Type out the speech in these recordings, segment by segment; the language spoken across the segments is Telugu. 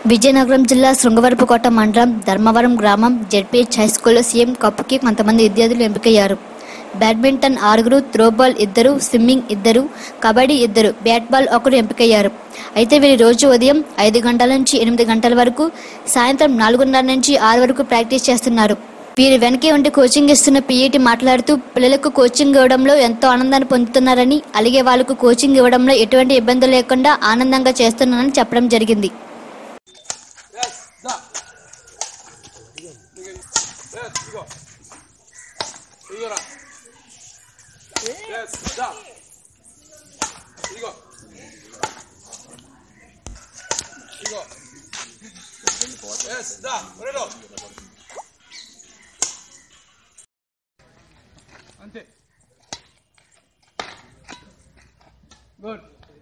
విజయనగరం జిల్లా శృంగవరపుకోట మండలం ధర్మవరం గ్రామం జెడ్పీహెచ్ హై స్కూల్లో సీఎం కప్కి కొంతమంది విద్యార్థులు ఎంపికయ్యారు బ్యాడ్మింటన్ ఆరుగురు త్రోబాల్ ఇద్దరు స్విమ్మింగ్ ఇద్దరు కబడ్డీ ఇద్దరు బ్యాట్ బాల్ ఒకరు ఎంపికయ్యారు అయితే వీరు రోజు ఉదయం ఐదు గంటల నుంచి ఎనిమిది గంటల వరకు సాయంత్రం నాలుగున్నర నుంచి ఆరు వరకు ప్రాక్టీస్ చేస్తున్నారు వీరు వెనకే ఉండి కోచింగ్ ఇస్తున్న పీఈటీ మాట్లాడుతూ పిల్లలకు కోచింగ్ ఇవ్వడంలో ఎంతో ఆనందాన్ని పొందుతున్నారని అలాగే వాళ్ళకు కోచింగ్ ఇవ్వడంలో ఎటువంటి ఇబ్బందులు లేకుండా ఆనందంగా చేస్తున్నారని చెప్పడం జరిగింది 이거라. 됐어. 자. 이거. 이거. 됐어. 자, 그래도. 안돼. 굿.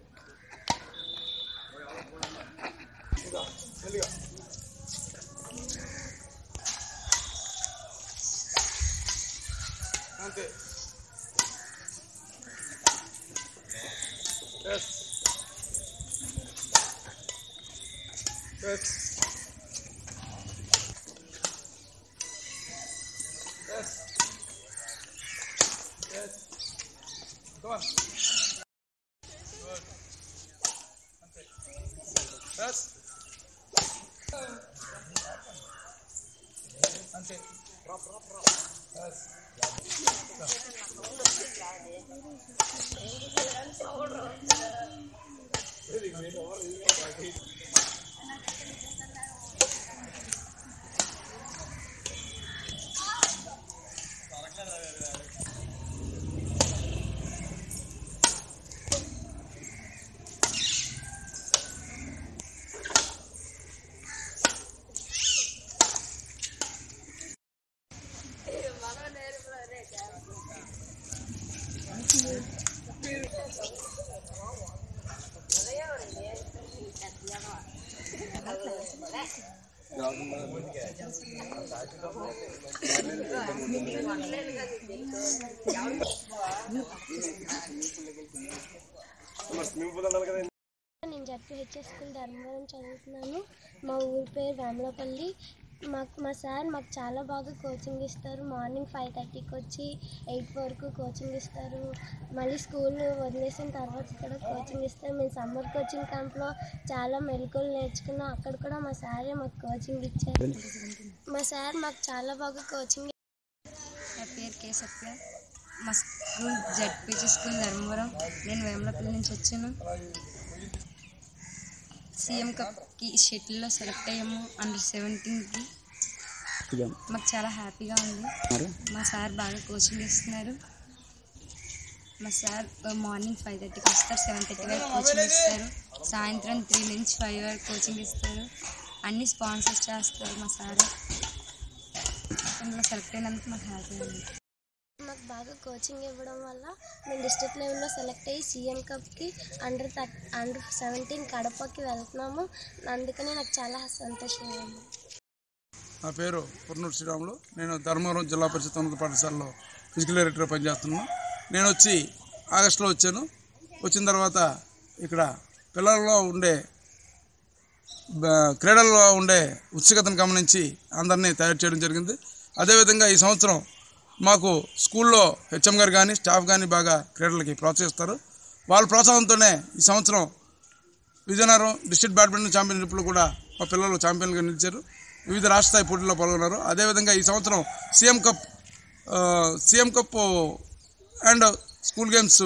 이거. 열리가. 안돼. 됐어. 됐어. 됐어. 됐어. 그만. 굿. 안돼. 됐어. 안돼. 됐어. నేను జడ్పీహెచ్ఎస్ స్కూల్ ధర్మవరం చదువుతున్నాను మా ఊరి పేరు వేమలపల్లి మాకు మా సార్ మాకు చాలా బాగా కోచింగ్ ఇస్తారు మార్నింగ్ ఫైవ్ థర్టీకి వచ్చి ఎయిట్ వరకు కోచింగ్ ఇస్తారు మళ్ళీ స్కూల్ వదిలేసిన తర్వాత ఇక్కడ కోచింగ్ ఇస్తారు మేము సమ్మర్ కోచింగ్ క్యాంప్లో చాలా మెలకువలు నేర్చుకున్నాం అక్కడ కూడా మా సారే మాకు కోచింగ్ ఇచ్చారు మా సార్ మాకు చాలా బాగా కోచింగ్ నా పేరు కే సత్య మా స్కూల్ జడ్పీజీ స్కూల్ ధర్మవరం నేను వేమలపల్లి నుంచి వచ్చాను సీఎం కప్కి షటిల్లో సెలెక్ట్ అయ్యాము అండర్ సెవెంటీన్కి మాకు చాలా హ్యాపీగా ఉంది మా సార్ బాగా కోచింగ్ ఇస్తున్నారు మా సార్ మార్నింగ్ ఫైవ్ థర్టీకి వస్తారు సెవెన్ థర్టీ వరకు కోచింగ్ ఇస్తారు సాయంత్రం త్రీ నుంచి ఫైవ్ వరకు కోచింగ్ ఇస్తారు అన్ని స్పాన్సర్ చేస్తారు మా సార్ అందులో సెలెక్ట్ అయినందుకు మాకు హ్యాపీగా ఉంది మాకు బాగా కోచింగ్ ఇవ్వడం వల్ల మేము డిస్ట్రిక్ట్ లెవెల్లో సెలెక్ట్ అయ్యి సీఎం కప్కి అండర్ థర్టీ అండర్ సెవెంటీన్ కడపకి వెళ్తున్నాము అందుకని నాకు చాలా సంతోషంగా ఉంది నా పేరు పుర్నూరు శ్రీరాములు నేను ధర్మవరం జిల్లా పరిషత్ ఉన్నత పాఠశాలలో ఫిజికల్ డైరెక్టర్ పనిచేస్తున్నాను నేను వచ్చి ఆగస్టులో వచ్చాను వచ్చిన తర్వాత ఇక్కడ పిల్లల్లో ఉండే బ- క్రీడల్లో ఉండే ఉత్సుకతను గమనించి అందరినీ తయారు చేయడం జరిగింది అదేవిధంగా ఈ సంవత్సరం మాకు స్కూల్లో హెచ్ఎం గారు కానీ స్టాఫ్ కానీ బాగా క్రీడలకి ప్రోత్సహిస్తారు వాళ్ళ ప్రోత్సాహంతోనే ఈ సంవత్సరం విజయనగరం డిస్ట్రిక్ట్ బ్యాడ్మింటన్ ఛాంపియన్షిప్లో కూడా మా పిల్లలు ఛాంపియన్గా నిలిచారు వివిధ రాష్ట్ర స్థాయి పోటీల్లో పాల్గొన్నారు అదేవిధంగా ఈ సంవత్సరం సీఎం కప్ ఆ, CM cup and school games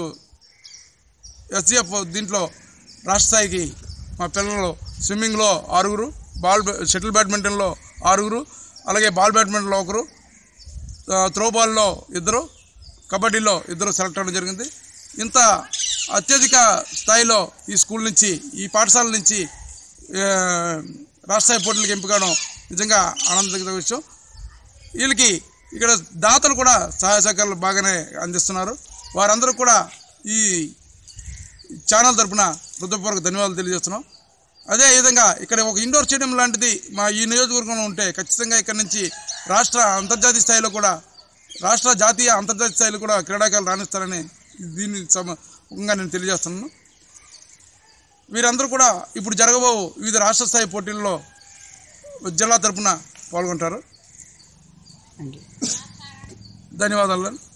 SGF దీంట్లో రాష్ట్ర స్థాయికి మా పిల్లలు స్విమ్మింగ్లో ఆరుగురు బాల్ బ్యా- షటిల్ బ్యాడ్మింటన్లో ఆరుగురు అలాగే బాల్ బ్యాడ్మింటన్లో ఒకరు ఆ, త్రోబాల్లో ఇద్దరు కబడ్డీలో ఇద్దరు సెలెక్ట్ అవ్వడం జరిగింది ఇంత అత్యధిక స్థాయిలో ఈ స్కూల్ నుంచి ఈ పాఠశాల నుంచి ఆ, రాష్ట్ర స్థాయి పోటీలకు ఎంపికవడం నిజంగా ఆనందకర విషయం వీళ్ళకి ఇక్కడ దాతలు కూడా సహాయ సహకారాలు బాగానే అందిస్తున్నారు వారందరూ కూడా ఈ ఛానల్ తరపున హృదయపూర్వక ధన్యవాదాలు తెలియజేస్తున్నాం అదే విధంగా ఇక్కడ ఒక ఇండోర్ స్టేడియం లాంటిది మా ఈ నియోజకవర్గంలో ఉంటే ఖచ్చితంగా ఇక్కడ నుంచి రాష్ట్ర అంతర్జాతీయ స్థాయిలో కూడా రాష్ట్ర జాతీయ అంతర్జాతీయ స్థాయిలో కూడా క్రీడాకారులు రాణిస్తారని దీన్ని సమూహంగా నేను తెలియజేస్తున్నాను వీరందరూ కూడా ఇప్పుడు జరగబో వివిధ రాష్ట్ర స్థాయి పోటీల్లో జిల్లా తరపున పాల్గొంటారు ధన్యవాదాలు